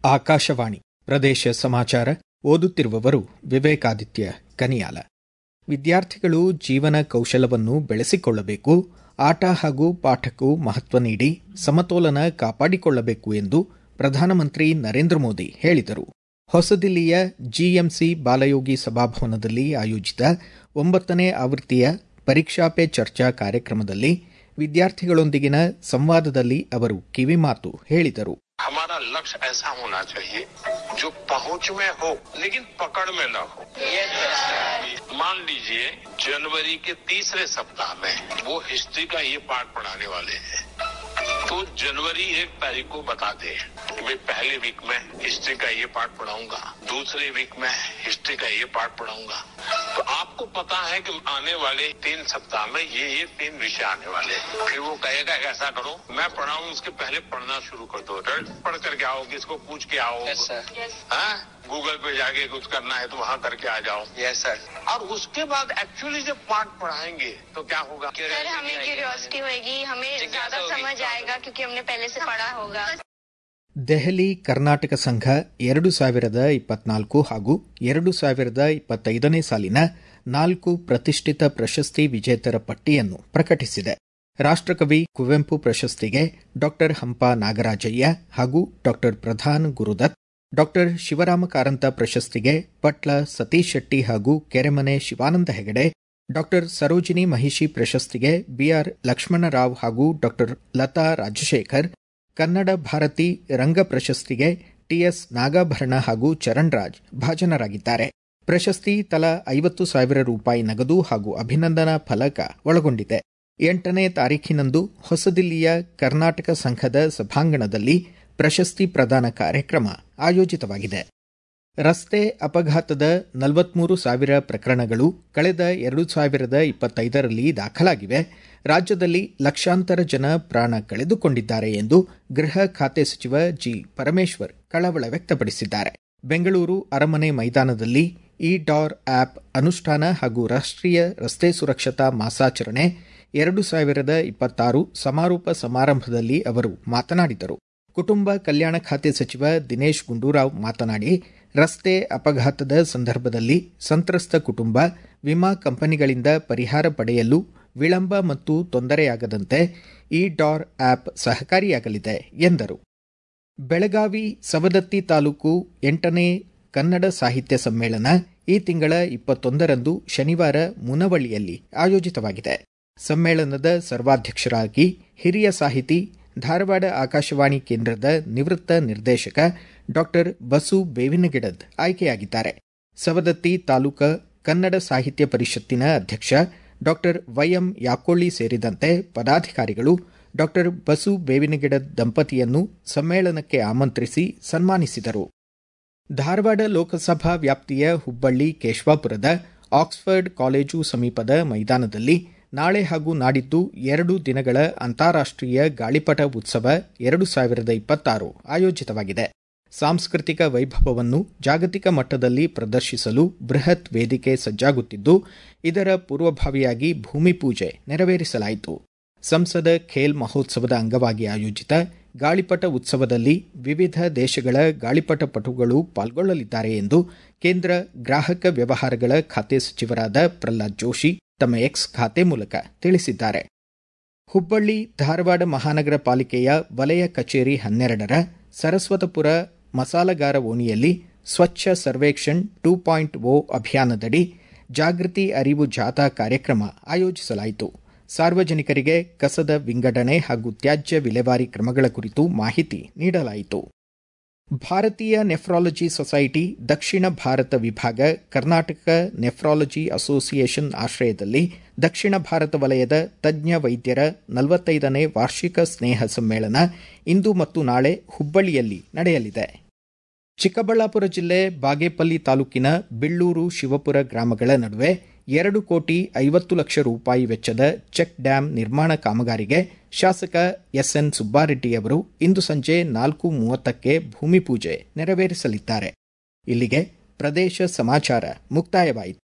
ಆಕಾಶವಾಣಿ ಪ್ರದೇಶ ಸಮಾಚಾರ ಓದುತ್ತಿರುವವರು ವಿವೇಕಾದಿತ್ಯ ಕನಿಯಾಲ ವಿದ್ಯಾರ್ಥಿಗಳು ಜೀವನ ಕೌಶಲವನ್ನು ಬೆಳೆಸಿಕೊಳ್ಳಬೇಕು ಆಟ ಹಾಗೂ ಪಾಠಕ್ಕೂ ಮಹತ್ವ ನೀಡಿ ಸಮತೋಲನ ಕಾಪಾಡಿಕೊಳ್ಳಬೇಕು ಎಂದು ಪ್ರಧಾನಮಂತ್ರಿ ನರೇಂದ್ರ ಮೋದಿ ಹೇಳಿದರು ಹೊಸದಿಲ್ಲಿಯ ಜಿಎಂಸಿ ಬಾಲಯೋಗಿ ಸಭಾಭವನದಲ್ಲಿ ಆಯೋಜಿತ ಒಂಬತ್ತನೇ ಆವೃತ್ತಿಯ ಪರೀಕ್ಷಾ ಪೇ ಚರ್ಚಾ ಕಾರ್ಯಕ್ರಮದಲ್ಲಿ ವಿದ್ಯಾರ್ಥಿಗಳೊಂದಿಗಿನ ಸಂವಾದದಲ್ಲಿ ಅವರು ಕಿವಿಮಾತು ಹೇಳಿದರು हमारा लक्ष्य ऐसा होना चाहिए जो पहुंच में हो लेकिन पकड़ में न हो मान लीजिए जनवरी के तीसरे सप्ताह में वो हिस्ट्री का ये पाठ पढ़ाने वाले हैं तो जनवरी एक तारीख को बता दे कि मैं पहले वीक में हिस्ट्री का ये पाठ पढ़ाऊंगा दूसरे वीक में हिस्ट्री का ये पाठ पढ़ाऊंगा तो आपको पता है कि आने वाले तीन सप्ताह में ये ये तीन विषय आने वाले हैं फिर वो कहेगा ऐसा करो मैं पढ़ाऊं उसके पहले पढ़ना शुरू कर दो डायरेक्ट पढ़ करके आओ किसको पूछ के आओ हाँ? गूगल पे जाके कुछ करना है तो वहाँ करके आ जाओ यस सर और उसके बाद एक्चुअली जब पाठ पढ़ाएंगे तो क्या होगा सर हमें क्यूरियोसिटी होगी हमें जिज्ञासा ज्यादा होगी। समझ आएगा क्योंकि हमने पहले से पढ़ा होगा ದೆಹಲಿ ಕರ್ನಾಟಕ ಸಂಘ ಎರಡು ಸಾವಿರದ ಇಪ್ಪತ್ನಾಲ್ಕು ಹಾಗೂ ಎರಡು ಸಾವಿರದ ಇಪ್ಪತ್ತೈದನೇ ಸಾಲಿನ ನಾಲ್ಕು ಪ್ರತಿಷ್ಠಿತ ಪ್ರಶಸ್ತಿ ವಿಜೇತರ ಪಟ್ಟಿಯನ್ನು ಪ್ರಕಟಿಸಿದೆ ರಾಷ್ಟಕವಿ ಕುವೆಂಪು ಪ್ರಶಸ್ತಿಗೆ ಡಾ ಹಂಪ ನಾಗರಾಜಯ್ಯ ಹಾಗೂ ಡಾ ಪ್ರಧಾನ್ ಗುರುದತ್ ಡಾ ಶಿವರಾಮ ಕಾರಂತ ಪ್ರಶಸ್ತಿಗೆ ಪಟ್ಲ ಸತೀಶ್ ಶೆಟ್ಟಿ ಹಾಗೂ ಕೆರೆಮನೆ ಶಿವಾನಂದ ಹೆಗಡೆ ಡಾ ಸರೋಜಿನಿ ಮಹಿಷಿ ಪ್ರಶಸ್ತಿಗೆ ಬಿಆರ್ ಲಕ್ಷ್ಮಣರಾವ್ ಹಾಗೂ ಡಾ ಲತಾ ರಾಜಶೇಖರ್ ಕನ್ನಡ ಭಾರತಿ ರಂಗ ಪ್ರಶಸ್ತಿಗೆ ಟಿಎಸ್ ನಾಗಾಭರಣ ಹಾಗೂ ಚರಣ್ ರಾಜ್ ಭಾಜನರಾಗಿದ್ದಾರೆ ಪ್ರಶಸ್ತಿ ತಲಾ ಐವತ್ತು ಸಾವಿರ ರೂಪಾಯಿ ನಗದು ಹಾಗೂ ಅಭಿನಂದನಾ ಫಲಕ ಒಳಗೊಂಡಿದೆ ಎಂಟನೇ ತಾರೀಖಿನಂದು ಹೊಸದಿಲ್ಲಿಯ ಕರ್ನಾಟಕ ಸಂಘದ ಸಭಾಂಗಣದಲ್ಲಿ ಪ್ರಶಸ್ತಿ ಪ್ರದಾನ ಕಾರ್ಯಕ್ರಮ ಆಯೋಜಿತವಾಗಿದೆ ರಸ್ತೆ ಅಪಘಾತದ ನಲವತ್ಮೂರು ಸಾವಿರ ಪ್ರಕರಣಗಳು ಕಳೆದ ಎರಡು ಸಾವಿರದ ಇಪ್ಪತ್ತೈದರಲ್ಲಿ ದಾಖಲಾಗಿವೆ ರಾಜ್ಯದಲ್ಲಿ ಲಕ್ಷಾಂತರ ಜನ ಪ್ರಾಣ ಕಳೆದುಕೊಂಡಿದ್ದಾರೆ ಎಂದು ಗೃಹ ಖಾತೆ ಸಚಿವ ಜಿ ಪರಮೇಶ್ವರ್ ಕಳವಳ ವ್ಯಕ್ತಪಡಿಸಿದ್ದಾರೆ ಬೆಂಗಳೂರು ಅರಮನೆ ಮೈದಾನದಲ್ಲಿ ಇ ಡಾರ್ ಆಪ್ ಅನುಷ್ಠಾನ ಹಾಗೂ ರಾಷ್ಟ್ರೀಯ ರಸ್ತೆ ಸುರಕ್ಷತಾ ಮಾಸಾಚರಣೆ ಎರಡು ಸಾವಿರದ ಇಪ್ಪತ್ತಾರು ಸಮಾರೋಪ ಸಮಾರಂಭದಲ್ಲಿ ಅವರು ಮಾತನಾಡಿದರು ಕುಟುಂಬ ಕಲ್ಯಾಣ ಖಾತೆ ಸಚಿವ ದಿನೇಶ್ ಗುಂಡೂರಾವ್ ಮಾತನಾಡಿ ರಸ್ತೆ ಅಪಘಾತದ ಸಂದರ್ಭದಲ್ಲಿ ಸಂತ್ರಸ್ತ ಕುಟುಂಬ ವಿಮಾ ಕಂಪನಿಗಳಿಂದ ಪರಿಹಾರ ಪಡೆಯಲು ವಿಳಂಬ ಮತ್ತು ತೊಂದರೆಯಾಗದಂತೆ ಇ ಡಾರ್ ಆಪ್ ಸಹಕಾರಿಯಾಗಲಿದೆ ಎಂದರು ಬೆಳಗಾವಿ ಸವದತ್ತಿ ತಾಲೂಕು ಎಂಟನೇ ಕನ್ನಡ ಸಾಹಿತ್ಯ ಸಮ್ಮೇಳನ ಈ ತಿಂಗಳ ಇಪ್ಪತ್ತೊಂದರಂದು ಶನಿವಾರ ಮುನವಳ್ಳಿಯಲ್ಲಿ ಆಯೋಜಿತವಾಗಿದೆ ಸಮ್ಮೇಳನದ ಸರ್ವಾಧ್ಯಕ್ಷರಾಗಿ ಹಿರಿಯ ಸಾಹಿತಿ ಧಾರವಾಡ ಆಕಾಶವಾಣಿ ಕೇಂದ್ರದ ನಿವೃತ್ತ ನಿರ್ದೇಶಕ ಡಾ ಬಸು ಬೇವಿನಗಿಡದ್ ಆಯ್ಕೆಯಾಗಿದ್ದಾರೆ ಸವದತ್ತಿ ತಾಲೂಕ ಕನ್ನಡ ಸಾಹಿತ್ಯ ಪರಿಷತ್ತಿನ ಅಧ್ಯಕ್ಷ ಡಾ ವೈಎಂ ಯಾಕೊಳ್ಳಿ ಸೇರಿದಂತೆ ಪದಾಧಿಕಾರಿಗಳು ಡಾ ಬಸು ಬೇವಿನಗಿಡದ್ ದಂಪತಿಯನ್ನು ಸಮ್ಮೇಳನಕ್ಕೆ ಆಮಂತ್ರಿಸಿ ಸನ್ಮಾನಿಸಿದರು ಧಾರವಾಡ ಲೋಕಸಭಾ ವ್ಯಾಪ್ತಿಯ ಹುಬ್ಬಳ್ಳಿ ಕೇಶವಾಪುರದ ಆಕ್ಸ್ಫರ್ಡ್ ಕಾಲೇಜು ಸಮೀಪದ ಮೈದಾನದಲ್ಲಿ ನಾಳೆ ಹಾಗೂ ನಾಡಿದ್ದು ಎರಡು ದಿನಗಳ ಅಂತಾರಾಷ್ಟೀಯ ಗಾಳಿಪಟ ಉತ್ಸವ ಎರಡು ಸಾವಿರದ ಇಪ್ಪತ್ತಾರು ಆಯೋಜಿತವಾಗಿದೆ ಸಾಂಸ್ಕೃತಿಕ ವೈಭವವನ್ನು ಜಾಗತಿಕ ಮಟ್ಟದಲ್ಲಿ ಪ್ರದರ್ಶಿಸಲು ಬೃಹತ್ ವೇದಿಕೆ ಸಜ್ಜಾಗುತ್ತಿದ್ದು ಇದರ ಪೂರ್ವಭಾವಿಯಾಗಿ ಭೂಮಿ ಪೂಜೆ ನೆರವೇರಿಸಲಾಯಿತು ಸಂಸದ ಖೇಲ್ ಮಹೋತ್ಸವದ ಅಂಗವಾಗಿ ಆಯೋಜಿತ ಗಾಳಿಪಟ ಉತ್ಸವದಲ್ಲಿ ವಿವಿಧ ದೇಶಗಳ ಗಾಳಿಪಟ ಪಟುಗಳು ಪಾಲ್ಗೊಳ್ಳಲಿದ್ದಾರೆ ಎಂದು ಕೇಂದ್ರ ಗ್ರಾಹಕ ವ್ಯವಹಾರಗಳ ಖಾತೆ ಸಚಿವರಾದ ಪ್ರಹ್ಲಾದ್ ಜೋಶಿ ತಮ್ಮ ಎಕ್ಸ್ ಖಾತೆ ಮೂಲಕ ತಿಳಿಸಿದ್ದಾರೆ ಹುಬ್ಬಳ್ಳಿ ಧಾರವಾಡ ಮಹಾನಗರ ಪಾಲಿಕೆಯ ವಲಯ ಕಚೇರಿ ಹನ್ನೆರಡರ ಸರಸ್ವತಪುರ ಮಸಾಲಗಾರ ಓಣಿಯಲ್ಲಿ ಸ್ವಚ್ಛ ಸರ್ವೇಕ್ಷಣ್ ಟೂ ಪಾಯಿಂಟ್ ಓ ಅಭಿಯಾನದಡಿ ಜಾಗೃತಿ ಅರಿವು ಜಾಥಾ ಕಾರ್ಯಕ್ರಮ ಆಯೋಜಿಸಲಾಯಿತು ಸಾರ್ವಜನಿಕರಿಗೆ ಕಸದ ವಿಂಗಡಣೆ ಹಾಗೂ ತ್ಯಾಜ್ಯ ವಿಲೇವಾರಿ ಕ್ರಮಗಳ ಕುರಿತು ಮಾಹಿತಿ ನೀಡಲಾಯಿತು ಭಾರತೀಯ ನೆಫ್ರಾಲಜಿ ಸೊಸೈಟಿ ದಕ್ಷಿಣ ಭಾರತ ವಿಭಾಗ ಕರ್ನಾಟಕ ನೆಫ್ರಾಲಜಿ ಅಸೋಸಿಯೇಷನ್ ಆಶ್ರಯದಲ್ಲಿ ದಕ್ಷಿಣ ಭಾರತ ವಲಯದ ತಜ್ಞ ವೈದ್ಯರ ನಲವತ್ತೈದನೇ ವಾರ್ಷಿಕ ಸ್ನೇಹ ಸಮ್ಮೇಳನ ಇಂದು ಮತ್ತು ನಾಳೆ ಹುಬ್ಬಳ್ಳಿಯಲ್ಲಿ ನಡೆಯಲಿದೆ ಚಿಕ್ಕಬಳ್ಳಾಪುರ ಜಿಲ್ಲೆ ಬಾಗೇಪಲ್ಲಿ ತಾಲೂಕಿನ ಬಿಳ್ಳೂರು ಶಿವಪುರ ಗ್ರಾಮಗಳ ನಡುವೆ ಎರಡು ಕೋಟಿ ಐವತ್ತು ಲಕ್ಷ ರೂಪಾಯಿ ವೆಚ್ಚದ ಚೆಕ್ ಡ್ಯಾಂ ನಿರ್ಮಾಣ ಕಾಮಗಾರಿಗೆ ಶಾಸಕ ಎಸ್ಎನ್ ಸುಬ್ಬಾರೆಡ್ಡಿ ಅವರು ಇಂದು ಸಂಜೆ ನಾಲ್ಕು ಮೂವತ್ತಕ್ಕೆ ಭೂಮಿ ಪೂಜೆ ನೆರವೇರಿಸಲಿದ್ದಾರೆ ಇಲ್ಲಿಗೆ ಪ್ರದೇಶ ಸಮಾಚಾರ ಮುಕ್ತಾಯವಾಯಿತು